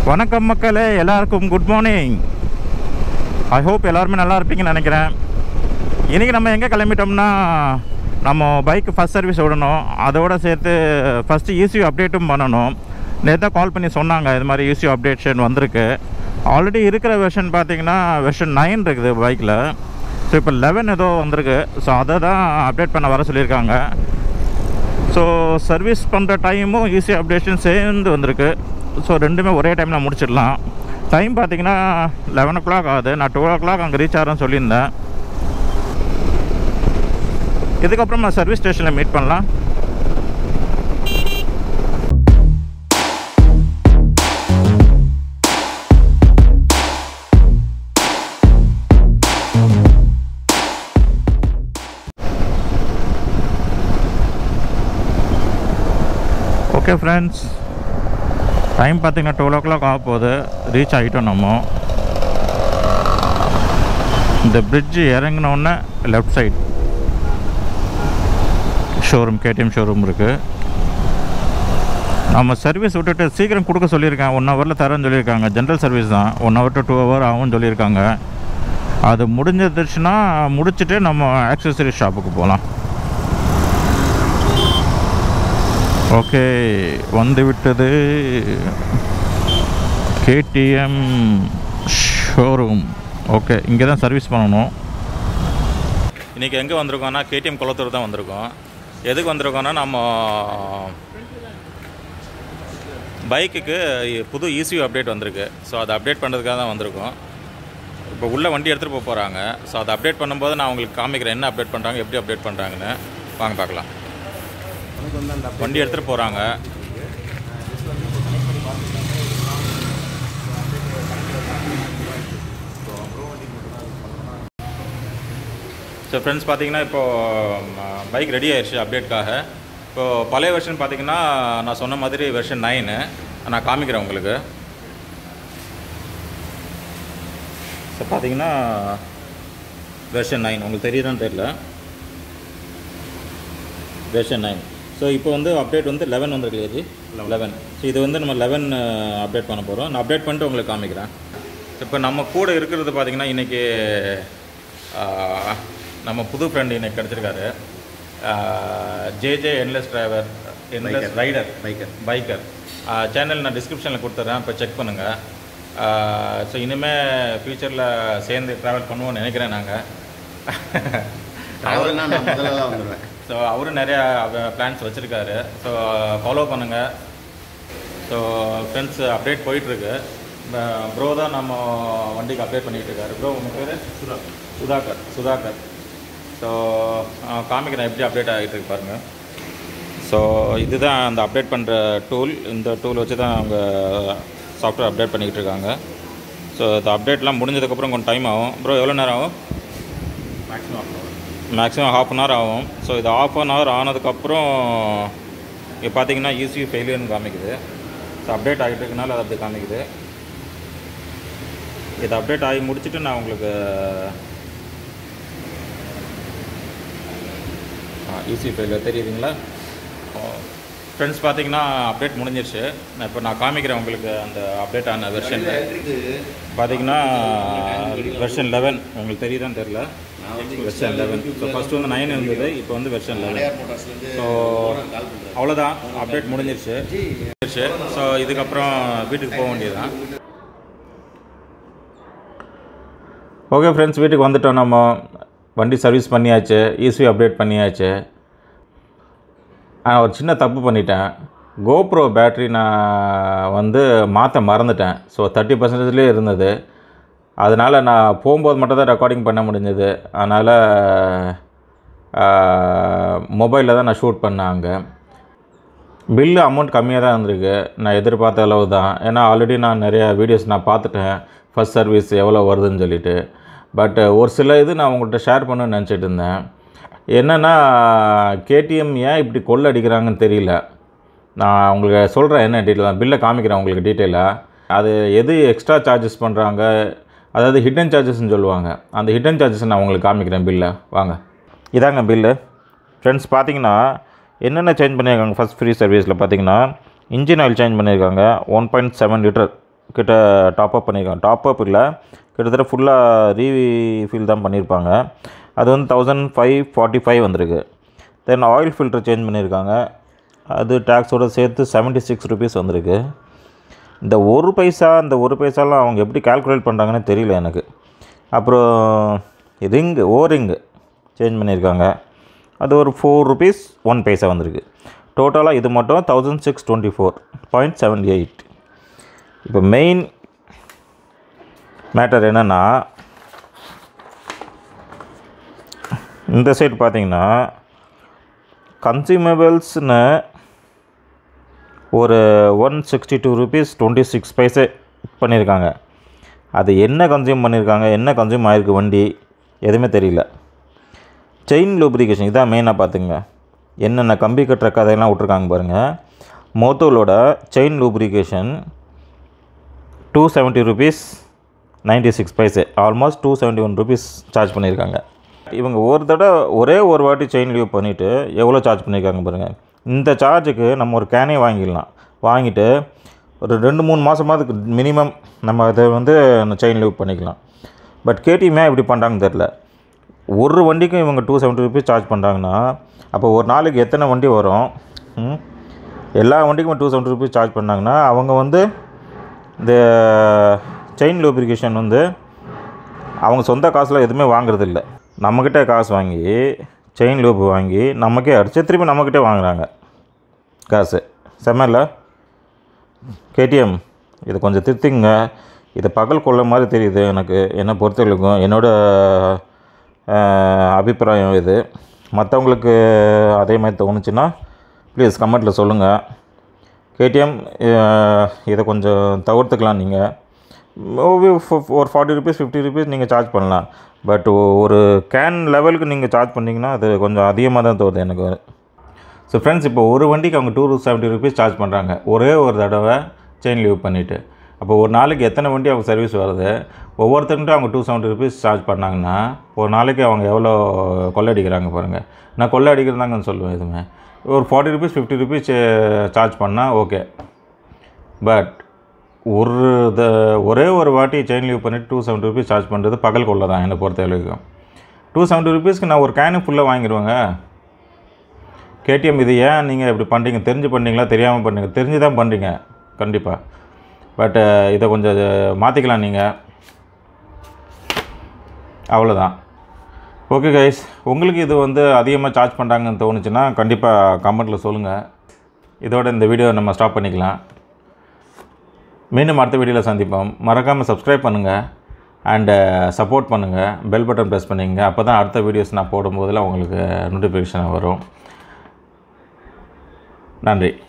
வணக்கம் மக்களே எல்லாருக்கும் குட் மார்னிங் ஐ ஹோப் எல்லாருமே நல்லா இருப்பீங்கன்னு நினைக்கிறேன் இன்றைக்கி நம்ம எங்கே கிளம்பிட்டோம்னா நம்ம பைக்கு ஃபஸ்ட் சர்வீஸ் விடணும் அதோடு சேர்த்து ஃபஸ்ட்டு ECU அப்டேட்டும் பண்ணணும் நேற்று தான் கால் பண்ணி சொன்னாங்க இது மாதிரி ECU அப்டேஷன் வந்திருக்கு ஆல்ரெடி இருக்கிற வெர்ஷன் பார்த்தீங்கன்னா வெர்ஷன் நைன் இருக்குது பைக்கில் ஸோ இப்போ லெவன் ஏதோ வந்திருக்கு ஸோ அதை தான் அப்டேட் பண்ண வர சொல்லியிருக்காங்க ஸோ சர்வீஸ் பண்ணுற டைமும் ஈஸி அப்டேஷன் சேர்ந்து வந்திருக்கு ஸோ ரெண்டுமே ஒரே டைமில் முடிச்சிடலாம் டைம் பார்த்தீங்கன்னா லெவன் ஓ கிளாக் ஆகுது நான் டுவெல் ஓ கிளாக் அங்கே ரீச் ஆகிறேன்னு சொல்லியிருந்தேன் இதுக்கப்புறம் நான் சர்வீஸ் ஸ்டேஷனில் மீட் பண்ணலாம் ஓகே ஃப்ரெண்ட்ஸ் டைம் பார்த்தீங்கன்னா டுவெல் ஓ கிளாக் ஆக போகுது ரீச் ஆகிட்டோம் நம்ம இந்த பிரிட்ஜு இறங்கினோடனே left side showroom KTM showroom இருக்குது நம்ம சர்வீஸ் விட்டுட்டு சீக்கிரம் கொடுக்க சொல்லியிருக்கேன் ஒன் ஹவரில் தரேன்னு சொல்லியிருக்காங்க ஜென்ரல் சர்வீஸ் தான் one hour to two hour ஆகும்னு சொல்லியிருக்காங்க அது முடிஞ்சிருச்சுன்னா முடிச்சுட்டு நம்ம ஆக்சசரி ஷாப்புக்கு போகலாம் ஓகே வந்து விட்டது கேடிஎம் ஷோரூம் ஓகே இங்கே தான் சர்வீஸ் பண்ணணும் இன்றைக்கி எங்கே வந்திருக்கோம்னா கேடிஎம் குளத்தூர் தான் வந்திருக்கோம் எதுக்கு வந்திருக்கோம்னா நம்ம பைக்குக்கு புது ECU அப்டேட் வந்திருக்கு ஸோ அதை அப்டேட் பண்ணுறதுக்காக தான் வந்திருக்கோம் இப்போ உள்ள வண்டி எடுத்துகிட்டு போக போகிறாங்க ஸோ அதை அப்டேட் பண்ணும்போது நான் உங்களுக்கு காமிக்கிறேன் என்ன அப்டேட் பண்ணுறாங்க எப்படி அப்டேட் பண்ணுறாங்கன்னு வாங்க பார்க்கலாம் வண்டி எடுத்துகிட்டு போகிறாங்க ஸோ ஃப்ரெண்ட்ஸ் பார்த்தீங்கன்னா இப்போது பைக் ரெடி ஆயிடுச்சு அப்டேட்காக இப்போது பழைய வெர்ஷன் பார்த்தீங்கன்னா நான் சொன்ன மாதிரி வெர்ஷன் நைனு நான் காமிக்கிறேன் உங்களுக்கு ஸோ பார்த்தீங்கன்னா வெர்ஷன் நைன் உங்களுக்கு தெரியுதான்னு தெரியல வெர்ஷன் நைன் ஸோ இப்போ வந்து அப்டேட் வந்து லெவன் வந்திருக்கு ஜி லெவன் ஸோ இது வந்து நம்ம லெவன் அப்டேட் பண்ண போகிறோம் நான் அப்டேட் பண்ணிட்டு உங்களுக்கு காமிக்கிறேன் இப்போ நம்ம கூட இருக்கிறது பார்த்தீங்கன்னா இன்றைக்கி நம்ம புது ஃப்ரெண்டு இன்னைக்கு கிடச்சிருக்காரு JJ endless driver endless rider biker biker channel நான் டிஸ்கிரிப்ஷனில் கொடுத்துட்றேன் இப்போ செக் பண்ணுங்கள் ஸோ இனிமேல் ஃப்யூச்சரில் சேர்ந்து ட்ராவல் பண்ணுவோம்னு நினைக்கிறேன் நாங்கள் அவருன்னா நான் முதல்ல வந்துடுவேன் ஸோ அவரும் நிறையா பிளான்ஸ் வச்சுருக்காரு ஸோ ஃபாலோ பண்ணுங்கள் ஸோ ஃப்ரெண்ட்ஸ் அப்டேட் போயிட்டுருக்கு ப்ரோ தான் நம்ம வண்டிக்கு அப்டேட் பண்ணிகிட்டு இருக்காரு ப்ரோ உங்கள் பேர் சுதாகர் சுதாகர் ஸோ காமிக்கிறேன் எப்படி அப்டேட் ஆகிட்டு இருக்கு பாருங்கள் ஸோ இதுதான் அந்த அப்டேட் பண்ணுற டூல் இந்த டூல் வச்சு தான் அவங்க சாஃப்ட்வேர் அப்டேட் பண்ணிக்கிட்டு இருக்காங்க ஸோ இந்த அப்டேட்லாம் முடிஞ்சதுக்கப்புறம் கொஞ்சம் டைம் ஆகும் ப்ரோ எவ்வளோ நேரம் ஆகும் maximum maximum half an hour ஆகும் ஸோ இது ஆஃப் அன் ஹவர் ஆனதுக்கப்புறம் இங்கே பார்த்தீங்கன்னா ஈஸி ஃபெயிலியர்னு காமிக்குது ஸோ அப்டேட் ஆகிட்டு இருக்கனால அது அப்படி காமிக்குது இது அப்டேட் ஆகி முடிச்சுட்டு நான் உங்களுக்கு ஈஸி ஃபெயிலியர் தெரியுதுங்களா ஃப்ரெண்ட்ஸ் பார்த்தீங்கன்னா அப்டேட் முடிஞ்சிருச்சு நான் இப்போ நான் காமிக்கிறேன் உங்களுக்கு அந்த அப்டேட் ஆன வெர்ஷன் பார்த்தீங்கன்னா வெர்ஷன் லெவன் உங்களுக்கு தெரியுதான்னு தெரில நான் வந்து வெர்ஷன் லெவன் ஸோ ஃபஸ்ட்டு வந்து நைன் இருந்தது இப்போ வந்து வெர்ஷன் லெவன் அடையார் மோட்டார்ஸ்லேருந்து ஸோ கால் பண்ணுறேன் அவ்வளோதான் அப்டேட் முடிஞ்சிருச்சு ஸோ இதுக்கப்புறம் வீட்டுக்கு போக வேண்டியதுதான் ஓகே ஃப்ரெண்ட்ஸ் வீட்டுக்கு வந்துட்டோம் நம்ம வண்டி சர்வீஸ் பண்ணியாச்சு ஈஸி அப்டேட் பண்ணியாச்சு ஆனால் ஒரு சின்ன தப்பு பண்ணிட்டேன் கோப்ரோ பேட்ரி நான் வந்து மாற்ற மறந்துட்டேன் ஸோ தேர்ட்டி பர்சன்டேஜ்லேயே இருந்தது அதனால் நான் போகும்போது மட்டும் தான் ரெக்கார்டிங் பண்ண முடிஞ்சது அதனால் மொபைலில் தான் நான் ஷூட் பண்ணேன் அங்கே பில்லு அமௌண்ட் கம்மியாக தான் இருந்திருக்கு நான் எதிர்பார்த்த அளவு தான் ஏன்னா ஆல்ரெடி நான் நிறைய வீடியோஸ் நான் பார்த்துட்டேன் ஃபஸ்ட் சர்வீஸ் எவ்வளோ வருதுன்னு சொல்லிட்டு பட் ஒரு சில இது நான் உங்கள்கிட்ட ஷேர் பண்ணணும்னு நினச்சிட்டு இருந்தேன் என்னென்னா கேடிஎம் ஏன் இப்படி கொள்ள அடிக்கிறாங்கன்னு தெரியல நான் உங்களுக்கு சொல்கிறேன் என்ன டீட்டெயில் பில்லை காமிக்கிறேன் உங்களுக்கு டீட்டெயிலாக அது எது எக்ஸ்ட்ரா சார்ஜஸ் பண்ணுறாங்க அதாவது ஹிடன் சார்ஜஸ்ன்னு சொல்லுவாங்க அந்த ஹிடன் சார்ஜஸ் நான் உங்களுக்கு காமிக்கிறேன் பில்லை வாங்க இதாங்க பில்லு ஃப்ரெண்ட்ஸ் பார்த்தீங்கன்னா என்னென்ன சேஞ்ச் பண்ணியிருக்காங்க ஃபஸ்ட் ஃப்ரீ சர்வீஸில் பார்த்தீங்கன்னா இன்ஜின் ஆயில் சேஞ்ச் பண்ணியிருக்காங்க ஒன் பாயிண்ட் செவன் லிட்டர் கிட்ட டாப் அப் பண்ணியிருக்காங்க டாப் அப் இல்லை கிட்டத்தட்ட ஃபுல்லாக ரீஃபில் தான் பண்ணியிருப்பாங்க அது வந்து தௌசண்ட் ஃபைவ் ஃபார்ட்டி ஃபைவ் வந்திருக்கு தென் ஆயில் ஃபில்டர் சேஞ்ச் பண்ணியிருக்காங்க அது டேக்ஸோடு சேர்த்து செவன்ட்டி சிக்ஸ் ருபீஸ் வந்திருக்கு இந்த ஒரு பைசா இந்த ஒரு பைசாலாம் அவங்க எப்படி கால்குலேட் பண்ணுறாங்கன்னு தெரியல எனக்கு அப்புறம் ரிங்கு ஓ ரிங்கு சேஞ்ச் பண்ணியிருக்காங்க அது ஒரு ஃபோர் ருபீஸ் ஒன் பைசா வந்திருக்கு டோட்டலாக இது மட்டும் thousand six twenty four point seventy eight இப்போ மெயின் மேட்டர் என்னென்னா இந்த சைடு பார்த்தீங்கன்னா கன்சியூமபிள்ஸ்னு ஒரு one sixty two rupees twenty six paise பண்ணியிருக்காங்க அது என்ன கன்சியூம் பண்ணியிருக்காங்க என்ன கன்சியூம் ஆகிருக்கு வண்டி எதுவுமே தெரியல செயின் லூப்ரிகேஷன் இதான் மெயினாக பார்த்துங்க என்னென்ன கம்பி கட்டுற கதையெல்லாம் விட்ருக்காங்க பாருங்கள் மோத்தோலோட chain lubrication two seventy rupees ninety six paise almost two seventy one rupees charge பண்ணியிருக்காங்க இவங்க ஒரு தடவை ஒரே ஒரு வாட்டி செயின் லீவ் பண்ணிவிட்டு எவ்வளோ சார்ஜ் பண்ணியிருக்காங்க பாருங்கள் இந்த சார்ஜுக்கு நம்ம ஒரு கேனே வாங்கிடலாம் வாங்கிட்டு ஒரு ரெண்டு மூணு மாதமாதுக்கு மினிமம் நம்ம அதை வந்து செயின் லீவ் பண்ணிக்கலாம் பட் கேடிஎம்மே இப்படி பண்ணுறாங்கன்னு தெரில ஒரு வண்டிக்கும் இவங்க டூ செவன்ட்டி ருபீஸ் சார்ஜ் பண்ணுறாங்கன்னா அப்போ ஒரு நாளைக்கு எத்தனை வண்டி வரும் ம்? எல்லா வண்டிக்கும் டூ செவன்ட்டி ருபீஸ் சார்ஜ் பண்ணாங்கன்னா அவங்க வந்து இந்த செயின் லூப்ரிகேஷன் வந்து அவங்க சொந்த காசில் எதுவுமே வாங்குறதில்ல நம்மக்கிட்ட காசு வாங்கி செயின் லூப் வாங்கி நமக்கே அடித்து திருப்பி நம்மக்கிட்டே வாங்குறாங்க காசு செம்மல்ல கேடிஎம் இது கொஞ்சம் திருத்திங்க இது பகல் கொள்ள மாதிரி தெரியுது எனக்கு என்னை பொறுத்தவரைக்கும் என்னோட அஹ், அபிப்பிராயம் இது மற்றவங்களுக்கு அதே மாதிரி தோணுச்சுன்னா ப்ளீஸ் கமெண்ட்டில் சொல்லுங்கள் கேடிஎம் இதை கொஞ்சம் தவிர்த்துக்கலாம் நீங்கள் ஒரு ஃபார்ட்டி ருபீஸ் ஃபிஃப்டி ருபீஸ் நீங்கள் சார்ஜ் பண்ணலாம் பட் ஒரு கேன் லெவலுக்கு நீங்கள் சார்ஜ் பண்ணிங்கன்னா அது கொஞ்சம் அதிகமாக தான் தோணுது எனக்கு ஸோ ஃப்ரெண்ட்ஸ் இப்போ ஒரு வண்டிக்கு அவங்க டூ செவன்ட்டி ருபீஸ் சார்ஜ் பண்ணுறாங்க ஒரே ஒரு தடவை செயின் லீவ் பண்ணிவிட்டு அப்போ ஒரு நாளைக்கு எத்தனை வண்டி அவங்க சர்வீஸ் வருது ஒவ்வொருத்தருக்கிட்ட அவங்க டூ செவன்ட்டி ருபீஸ் சார்ஜ் பண்ணாங்கன்னா ஒரு நாளைக்கு அவங்க எவ்வளோ கொள்ளை அடிக்கிறாங்க பாருங்கள் நான் கொள்ளை அடிக்கிறதாங்கன்னு சொல்லுவேன் எதுவுமே ஒரு forty rupees fifty rupees charge பண்ணால் ஓகே பட் ஒரு த ஒரே ஒரு வாட்டி செயின் லீவ் பண்ணிவிட்டு டூ செவன்ட்டி ருபீஸ் சார்ஜ் பண்ணுறது பகல் கொள்ள தான் என்னை பொறுத்த வரைக்கும் டூ செவன்ட்டி ருபீஸ்க்கு நான் ஒரு கேனு ஃபுல்லாக வாங்கிடுவேங்க கேடிஎம் இது ஏன் நீங்கள் இப்படி பண்ணுறீங்க தெரிஞ்சு பண்ணீங்களா தெரியாமல் பண்ணீங்க தெரிஞ்சு தான் பண்ணுறீங்க கண்டிப்பாக பட்டு இதை கொஞ்சம் மாற்றிக்கலாம் நீங்கள் அவ்வளோதான் ஓகே கைஸ் உங்களுக்கு இது வந்து அதிகமாக சார்ஜ் பண்ணுறாங்கன்னு தோணுச்சுன்னா கண்டிப்பாக கமெண்ட்டில் சொல்லுங்கள் இதோட இந்த வீடியோ நம்ம ஸ்டாப் பண்ணிக்கலாம் மீண்டும் அடுத்த வீடியோவில் சந்திப்போம் மறக்காமல் சப்ஸ்கிரைப் பண்ணுங்கள் அண்டு சப்போர்ட் பண்ணுங்கள் பெல் பட்டன் ப்ரெஸ் பண்ணிங்க அப்போ தான் அடுத்த வீடியோஸ் நான் போடும்போதெல்லாம் உங்களுக்கு நோட்டிஃபிகேஷன் வரும் நன்றி